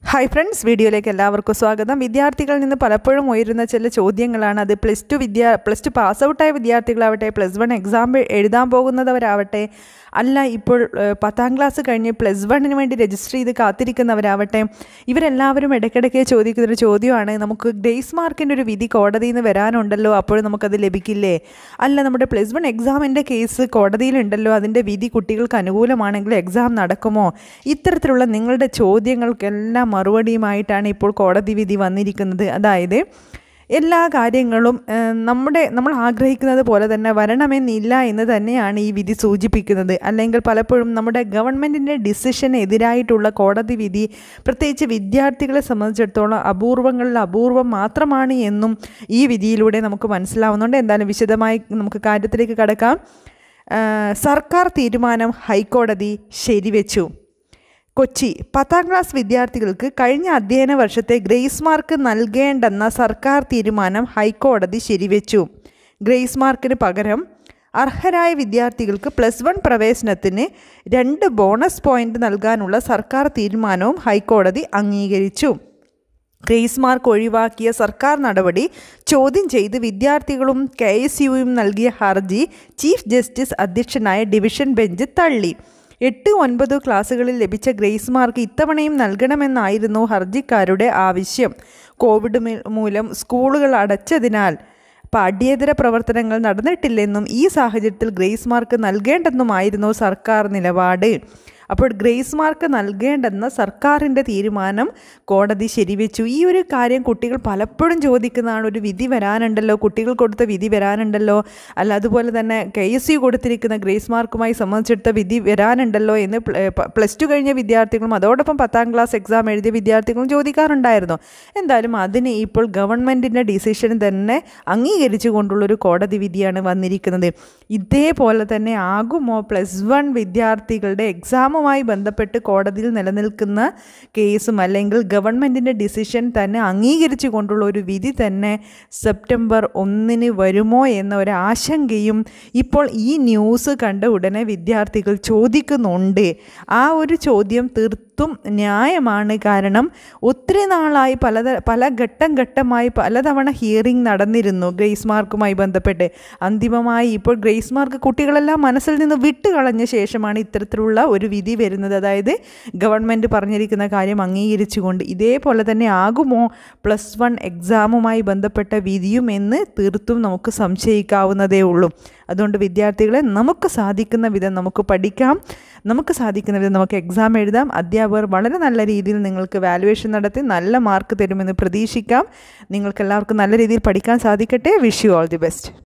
hi friends വീഡിയോയിലേക്ക് എല്ലാവർക്കും സ്വാഗതം വിദ്യാർത്ഥികളിൽ നിന്ന് പലപ്പോഴും ഉയരുന്ന ചില ചോദ്യങ്ങളാണ് അത് പ്ലസ് ടു വിദ്യാ പ്ലസ് ടു പാസ് ഔട്ടായ വിദ്യാർത്ഥികളാവട്ടെ പ്ലസ് വൺ എക്സാം എഴുതാൻ പോകുന്നവരാവട്ടെ അല്ല ഇപ്പോൾ ഏഹ്, പത്താം ക്ലാസ് കഴിഞ്ഞ് പ്ലസ് വണ്ണിന് വേണ്ടി രജിസ്റ്റർ ചെയ്ത് കാത്തിരിക്കുന്നവരാവട്ടെ ഇവരെല്ലാവരും ഇടയ്ക്കിടയ്ക്ക് ചോദിക്കുന്ന ഒരു ചോദ്യമാണ് നമുക്ക് ഗ്രേസ് മാർക്കിൻ്റെ ഒരു വിധി കോടതിയിൽ നിന്ന് വരാനുണ്ടല്ലോ അപ്പോൾ നമുക്കത് ലഭിക്കില്ലേ അല്ല നമ്മുടെ പ്ലസ് വൺ എക്സാമിൻ്റെ കേസ് കോടതിയിലുണ്ടല്ലോ അതിൻ്റെ വിധി കുട്ടികൾക്ക് അനുകൂലമാണെങ്കിൽ എക്സാം നടക്കുമോ ഇത്തരത്തിലുള്ള നിങ്ങളുടെ ചോദ്യങ്ങൾക്കെല്ലാം മറുപടിയുമായിട്ടാണ് ഇപ്പോൾ കോടതി വിധി വന്നിരിക്കുന്നത് അതായത് എല്ലാ കാര്യങ്ങളും ഏഹ്, നമ്മുടെ നമ്മൾ ആഗ്രഹിക്കുന്നത് പോലെ തന്നെ വരണമെന്നില്ല എന്ന് തന്നെയാണ് ഈ വിധി സൂചിപ്പിക്കുന്നത് അല്ലെങ്കിൽ പലപ്പോഴും നമ്മുടെ ഗവൺമെൻറ്റിൻ്റെ ഡിസിഷന് എതിരായിട്ടുള്ള കോടതി വിധി പ്രത്യേകിച്ച് വിദ്യാർത്ഥികളെ സംബന്ധിച്ചിടത്തോളം അപൂർവങ്ങളിൽ അപൂർവം മാത്രമാണ് എന്നും ഈ വിധിയിലൂടെ നമുക്ക് മനസ്സിലാവുന്നുണ്ട് എന്തായാലും വിശദമായി നമുക്ക് കാര്യത്തിലേക്ക് കടക്കാം ഏഹ്, സർക്കാർ തീരുമാനം ഹൈക്കോടതി ശരിവെച്ചു കൊച്ചി പത്താം ക്ലാസ് വിദ്യാർത്ഥികൾക്ക് കഴിഞ്ഞ അധ്യയന വർഷത്തെ ഗ്രേസ് മാർക്ക് നൽകേണ്ടെന്ന സർക്കാർ തീരുമാനം ഹൈക്കോടതി ശരിവെച്ചു ഗ്രേസ് മാർക്കിന് പകരം അർഹരായ വിദ്യാർത്ഥികൾക്ക് പ്ലസ് വൺ പ്രവേശനത്തിന് രണ്ട് ബോണസ് പോയിന്റ് നൽകാനുള്ള സർക്കാർ തീരുമാനവും ഹൈക്കോടതി അംഗീകരിച്ചു ഗ്രേസ് മാർക്ക് ഒഴിവാക്കിയ സർക്കാർ നടപടി ചോദ്യം ചെയ്ത് വിദ്യാർത്ഥികളും കെ എസ് യുവും നൽകിയ ഹർജി ചീഫ് ജസ്റ്റിസ് അധ്യക്ഷനായ ഡിവിഷൻ ബെഞ്ച് തള്ളി എട്ട് ഒൻപത് ക്ലാസ്സുകളിൽ ലഭിച്ച ഗ്രേസ് മാർക്ക് ഇത്തവണയും നൽകണമെന്നായിരുന്നു ഹർജിക്കാരുടെ ആവശ്യം കോവിഡ് മി- മൂലം സ്കൂളുകൾ അടച്ചതിനാൽ പാഠ്യേതര പ്രവർത്തനങ്ങൾ നടന്നിട്ടില്ലെന്നും ഈ സാഹചര്യത്തിൽ ഗ്രേസ് മാർക്ക് നൽകേണ്ടെന്നുമായിരുന്നു സർക്കാർ നിലപാട് അപ്പോൾ ഗ്രേസ് മാർക്ക് നൽകേണ്ടെന്ന സർക്കാരിൻ്റെ തീരുമാനം കോടതി ശരിവെച്ചു ഈ ഒരു കാര്യം കുട്ടികൾ പലപ്പോഴും ചോദിക്കുന്നതാണ് ഒരു വിധി വരാനുണ്ടല്ലോ കുട്ടികൾ കൊടുത്ത വിധി വരാനുണ്ടല്ലോ അല്ല അതുപോലെ തന്നെ കെ എസ് യു കൊടുത്തിരിക്കുന്ന ഗ്രേസ് മാർക്കുമായി സംബന്ധിച്ചെടുത്ത വിധി വരാനുണ്ടല്ലോ എന്ന് പ്ലസ് ടു കഴിഞ്ഞ വിദ്യാർത്ഥികളും അതോടൊപ്പം പത്താം ക്ലാസ് എക്സാം എഴുതിയ വിദ്യാർത്ഥികളും ചോദിക്കാറുണ്ടായിരുന്നു എന്തായാലും അതിന് ഇപ്പോൾ ഗവൺമെൻറ്റിൻ്റെ ഡിസിഷൻ തന്നെ അംഗീകരിച്ചുകൊണ്ടുള്ളൊരു കോടതി വിധിയാണ് വന്നിരിക്കുന്നത് ഇതേപോലെ തന്നെ ആകുമോ പ്ലസ് വൺ വിദ്യാർത്ഥികളുടെ എക്സാമുമായി ബന്ധപ്പെട്ട് കോടതിയിൽ നിലനിൽക്കുന്ന കേസും അല്ലെങ്കിൽ ഗവൺമെൻറ്റിൻ്റെ ഡിസിഷൻ തന്നെ അംഗീകരിച്ചു കൊണ്ടുള്ള ഒരു വിധി തന്നെ സെപ്റ്റംബർ ഒന്നിന് വരുമോ എന്ന ഒരു ആശങ്കയും ഇപ്പോൾ ഈ ന്യൂസ് കണ്ട ഉടനെ വിദ്യാർത്ഥികൾ ചോദിക്കുന്നുണ്ട് ആ ഒരു ചോദ്യം തീർത്തും ന്യായമാണ് കാരണം ഒത്തിരി നാളായി പലത പല ഘട്ടം ഘട്ടമായി പലതവണ ഹിയറിംഗ് നടന്നിരുന്നു ഗ്രേസ് മാർക്കുമായി ബന്ധപ്പെട്ട് അന്തിമമായി ഇപ്പോൾ ഗ്രേസ് മാർക്ക് കുട്ടികളെല്ലാം മനസ്സിൽ നിന്ന് വിട്ടുകളഞ്ഞ ശേഷമാണ് ഇത്തരത്തിലുള്ള ഒരു വിധി വരുന്നത് അതായത് ഗവൺമെൻറ് പറഞ്ഞിരിക്കുന്ന കാര്യം അംഗീകരിച്ചുകൊണ്ട് ഇതേപോലെ തന്നെ ആകുമോ പ്ലസ് വൺ എക്സാമുമായി ബന്ധപ്പെട്ട വിധിയും എന്ന് തീർത്തും നമുക്ക് സംശയിക്കാവുന്നതേ ഉള്ളൂ അതുകൊണ്ട് വിദ്യാർത്ഥികളെ നമുക്ക് സാധിക്കുന്ന വിധം നമുക്ക് പഠിക്കാം നമുക്ക് സാധിക്കുന്ന വിധം നമുക്ക് എക്സാം എഴുതാം അധ്യാപകർ വളരെ നല്ല രീതിയിൽ നിങ്ങൾക്ക് വാലുവേഷൻ നടത്തി നല്ല മാർക്ക് തരുമെന്ന് പ്രതീക്ഷിക്കാം നിങ്ങൾക്ക് എല്ലാവർക്കും നല്ല രീതിയിൽ പഠിക്കാൻ സാധിക്കട്ടെ wish you all the best